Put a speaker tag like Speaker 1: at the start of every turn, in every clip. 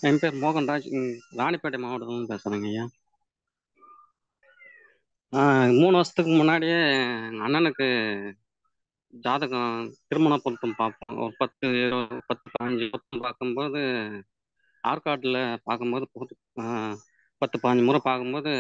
Speaker 1: என் பேர் மோகன்ராஜ் ம், ராணிப்பேட்டை மாவட்டத்துலேருந்து பேசுகிறேங்க ஐயா ஆ, மூணு வருஷத்துக்கு முன்னாடியே எங்கள் அண்ணனுக்கு ஜாதகம் திருமண பொருத்தம் பார்ப்போம் ஒரு பத்து இருபது பத்து பதினஞ்சு பொருத்தம் பார்க்கும்போது ஆற்காட்டில் பார்க்கும்போது பொருத்த- ஆ, பத்து பதினஞ்சு முறை பார்க்கும்போது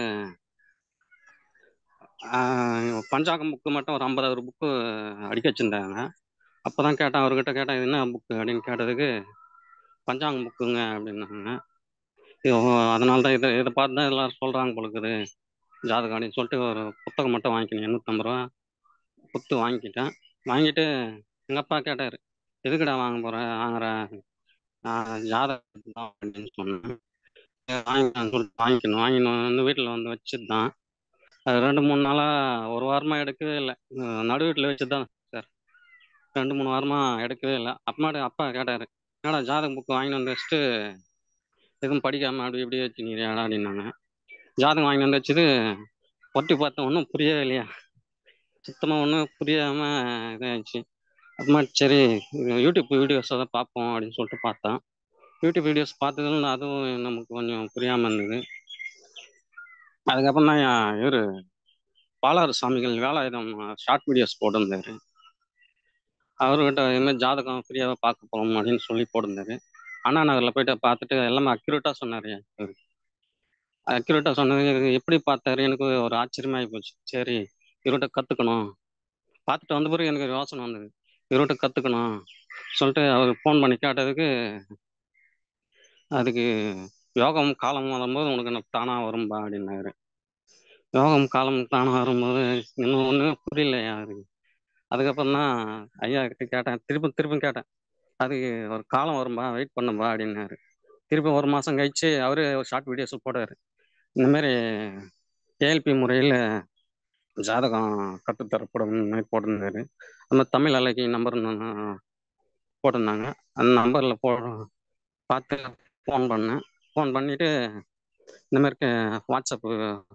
Speaker 1: ஆ, பஞ்சாங்கம் புக்கு மட்டும் ஒரு ஐம்பது ஒரு புக்கு அடிக்க வச்சுருந்தாங்க அப்போ தான் கேட்டேன் அவர்கிட்ட கேட்டேன் இது என்ன புக்கு அப்படின்னு கேட்டதுக்கு பஞ்சாங்கம் புக்குங்க அப்படின்னாங்க இது, ஓ, அதனால தான் இதை இதை பார்த்து தான் எல்லாரும் சொல்கிறாங்க பொழுது ஜாதகம் அப்படின்னு சொல்லிட்டு ஒரு புத்தகம் மட்டும் வாங்கிக்கினேன் எண்ணூற்றம்பது ரூபா புத்து வாங்கிக்கிட்டேன் வாங்கிட்டு எங்கள் அப்பா கேட்டார் எதுக்குடா வாங்க போகிற வாங்குற நான் ஜாதகம் தான் அப்படின்னு சொன்னேன் சரி, வாங்கிக்கலாம்னு சொல்லிட்டு வாங்கிக்கணும் வாங்கினு வந்து வீட்டில் வந்து வச்சுட்டு தான் அது ரெண்டு மூணு நாளாக ஒரு வாரமாக எடுக்கவே இல்லை நடு வீட்டில் வச்சு தான் சார் ரெண்டு மூணு வாரமாக எடுக்கவே இல்லை அப்புறமாட்டு அப்பா கேட்டார் என்னடா ஜாதகம் புக்கு வாங்கிட்டு வந்து வச்சுட்டு எதுவும் படிக்காமல் அப்படி இப்படி வச்சுக்கிறீடா அப்படின்னாங்க ஜாதகம் வாங்கி வந்து வச்சது ஒட்டி பார்த்தேன் ஒன்றும் புரியவே இல்லையா சுத்தமாக ஒன்றும் புரியாமல் இதாகிடுச்சு அப்புறமா சரி இது யூடியூப் வீடியோஸை தான் பார்ப்போம் அப்படின்னு சொல்லிட்டு பார்த்தேன் யூடியூப் வீடியோஸ் பார்த்ததுல அதுவும் நமக்கு கொஞ்சம் புரியாமல் இருந்தது அதுக்கப்புறம் தான் இவர் பாலாறு சாமிகள் வேலாயுதம் ஷார்ட் வீடியோஸ் போட்டிருந்தாரு அவர்கிட்ட இதுமாதிரி ஜாதகம் ஃப்ரீயாக பார்க்க போகிறோம் அப்படின்னு சொல்லி போட்டிருந்தாரு அண்ணா நகரில் போயிட்டு பார்த்துட்டு எல்லாமே அக்யூரேட்டாக சொன்னார் அவர் அக்யூரேட்டாக சொன்னது இது எப்படி பார்த்தாரு எனக்கு ஒரு ஆச்சரியமாகி போச்சு சரி இவர்கிட்ட கற்றுக்கணும் பார்த்துட்டு வந்த பிறகு எனக்கு ஒரு யோசனை வந்தது இவர்கிட்ட கற்றுக்கணும் சொல்லிட்டு அவர் ஃபோன் பண்ணி கேட்டதுக்கு அதுக்கு யோகம் காலம் வரும்போது உனக்கு என்ன தானாக வரும்பா அப்படின்னாரு யோகம் காலம் தானாக வரும்போது இன்னும் ஒன்றுமே புரியலையா அதுக்கு அதுக்கப்புறம் தான் ஐயா கிட்ட கேட்டேன் திருப்பி திருப்பி கேட்டேன் அதுக்கு ஒரு காலம் வரும்பா வெயிட் பண்ணும்பா அப்படின்னாரு திருப்பி ஒரு மாதம் கழிச்சு அவரே ஒரு ஷார்ட் வீடியோஸ் போட்டார் இந்த மாதிரி கேஎல்பி முறையில் ஜாதகம் கற்றுத்தரப்படும் மாதிரி போட்டிருந்தாரு அந்த தமிழ் அலைக்கு நம்பர் போட்டிருந்தாங்க அந்த நம்பரில் போ பார்த்து ஃபோன் பண்ணேன் ஃபோன் பண்ணிவிட்டு இந்த மாதிரி க- வாட்ஸ்அப்பு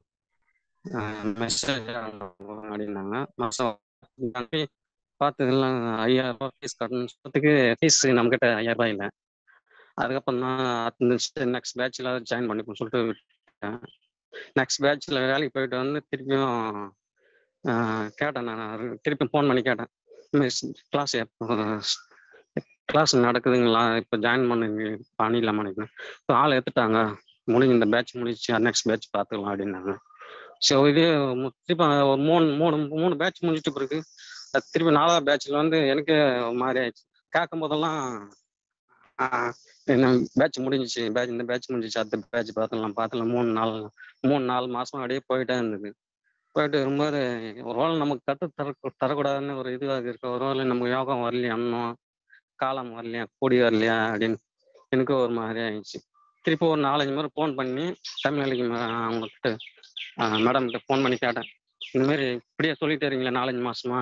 Speaker 1: மெசேஜ் அப்படின்னாங்க மாதம் அனுப்பி பார்த்ததெல்லாம் ஐயாயிரம் ரூபாய் ஃபீஸ் கட்டணும்னு சொல்றதுக்கு ஃபீஸ் நம்மக்கிட்ட ஐயாயிரம் ரூபாய் இல்லை அதுக்கப்புறம் தான் அந்த நெக்ஸ்ட் பேட்சில் ஜாயின் பண்ணிப்போம் சொல்லிட்டு விட்டேன் நெக்ஸ்ட் பேட்சில் வேலைக்கு போயிட்டு வந்து திருப்பியும் ஆஹ், கேட்டேன் நான் திருப்பி ஃபோன் பண்ணி கேட்டேன் கிளாஸ் எப்போ கிளாஸ் நடக்குதுங்களா இப்போ ஜாயின் பண்ணி பண்ணிடலாமா நினைக்கிறேன் இப்போ ஆள் எடுத்துட்டாங்க முடிஞ்சு இந்த பேட்ச் முடிச்சு நெக்ஸ்ட் பேட்ச் பார்த்துக்கலாம் அப்படின்னாங்க ஸோ இது மு- திருப்பி ஒரு மூணு மூணு மூணு பேட்ச் முடிச்சிட்டு பிறகு அது திருப்பி நாலாவது பேட்ச்ல வந்து எனக்கு ஒரு மாதிரி ஆயிடுச்சு கேட்கும் போதெல்லாம் ஆஹ், என்ன பேட்ச் முடிஞ்சிச்சு பேட்ச் இந்த பேட்ச் முடிஞ்சிச்சு அடுத்த பேட்ச் பார்த்துக்கலாம் பார்த்துக்கலாம் மூணு நாள் மூணு நாலு மாசம் அப்படியே போயிட்டே இருந்தது போயிட்டு இருக்கும்போது ஒரு வேளை நமக்கு கற்று தர தரக்கூடாதுன்னு ஒரு இதுவாக இருக்கு ஒரு வேளை நமக்கு யோகம் வரலையா இன்னும் காலம் வரலையா கூடி வரலையா அப்படின்னு எனக்கு ஒரு மாதிரி ஆயிடுச்சு திருப்பி ஒரு நாலஞ்சு முறை ஃபோன் பண்ணி தமிழ்நாளைக்கு அவங்கக்கிட்ட மேடம் கிட்ட ஃபோன் பண்ணி கேட்டேன் இந்த மாதிரி இப்படியே சொல்லிட்டு இருக்கீங்களா நாலஞ்சு மாசமா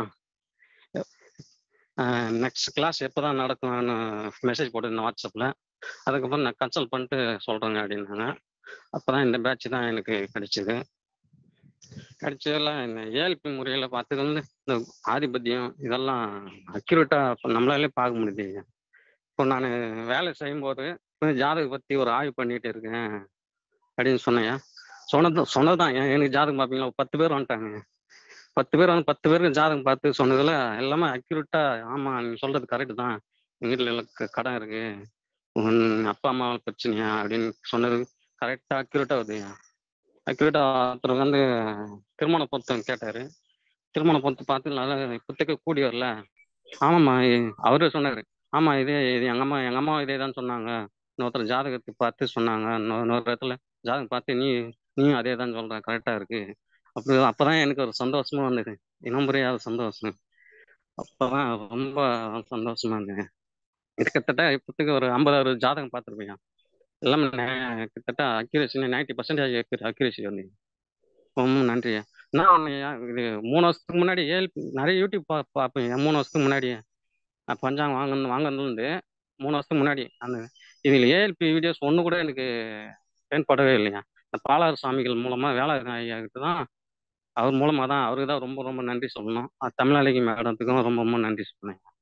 Speaker 1: நெக்ஸ்ட் கிளாஸ் எப்போ தான் நடக்கும்னு மெசேஜ் போட்டிருந்தேன் வாட்ஸ்அப்பில் அதுக்கப்புறம் நான் கன்சல்ட் பண்ணிட்டு சொல்கிறேங்க அப்படின்னாங்க அப்போ தான் இந்த பேட்ச் தான் எனக்கு கிடைச்சிது கிடைச்சதில் இந்த ஏஎல்பி முறையில் பார்த்தது வந்து இந்த ஆதிபத்தியம் இதெல்லாம் அக்யூரேட்டாக இப்போ நம்மளாலே பார்க்க முடியுது இப்போ நான் வேலை செய்யும்போது இப்போ ஜாதகம் பற்றி ஒரு ஆய்வு பண்ணிட்டு இருக்கேன் அப்படின்னு சொன்னேன் சொன்னது சொன்னது தான் எனக்கு ஜாதகம் பார்ப்பீங்களா ஒரு பத்து பேர் வந்துட்டாங்க பத்து பேர் வந்து பத்து பேருக்கு ஜாதகம் பார்த்து சொன்னதுல எல்லாமே அக்யூரேட்டா ஆமா நீங்க சொல்றது கரெக்ட் தான் எங்க வீட்டுல எல்லாம் க- கடன் இருக்கு உன் அப்பா அம்மா பிரச்சனையா அப்படின்னு சொன்னது கரெக்டா அக்யூரேட்டா வருதுயா அக்யூரேட்டா ஒருத்தர் வந்து திருமண பொருத்தம் கேட்டாரு திருமண பொருத்தம் பார்த்து நல்லா இப்போதைக்கு கூடி வரல ஆமாம்மா இ- அவரு சொன்னாரு ஆமா இதே இது எங்க அம்மா எங்க அம்மா இதே தான் சொன்னாங்க இன்னொருத்தர் ஜாதகத்தை பார்த்து சொன்னாங்க இன்னொரு இன்னொரு இடத்துல ஜாதகம் பார்த்து நீ நீயும் அதே தான் சொல்ற கரெக்டா இருக்கு அப்படி அப்பதான் எனக்கு ஒரு சந்தோஷமா வந்தது இனம் புரியாத சந்தோஷம் அப்பதான் ரொம்ப சந்தோஷமா இருந்தது இது கிட்டத்தட்ட இப்போதைக்கு ஒரு ஐம்பது அறுபது ஜாதகம் பார்த்துருப்பீங்க எல்லாமே நே- கிட்டத்தட்ட அக்யூரேசி நைன்டி பர்சன்டேஜ் அக்யூரேசி வந்து ரொம்ப நன்றியா நான் ஒன்றுயா இது மூணு வருஷத்துக்கு முன்னாடி ஏழு நிறைய யூடியூப் பா பார்ப்பேன் மூணு வருஷத்துக்கு முன்னாடி நான் பஞ்சாங்கம் வாங்கணும் வாங்கினதுலேருந்து மூணு வருஷத்துக்கு முன்னாடி அந்த இதில் ஏஎல்பி வீடியோஸ் ஒன்று கூட எனக்கு பயன்படவே இல்லையா இந்த பாலாறு சாமிகள் மூலமாக வேலை ஐயா கிட்ட தான் அவர் மூலமாக தான் அவருக்கு தான் ரொம்ப ரொம்ப நன்றி சொல்லணும் தமிழாளிக்கு மேடத்துக்கும் ரொம்ப ரொம்ப நன்றி சொன்னேன்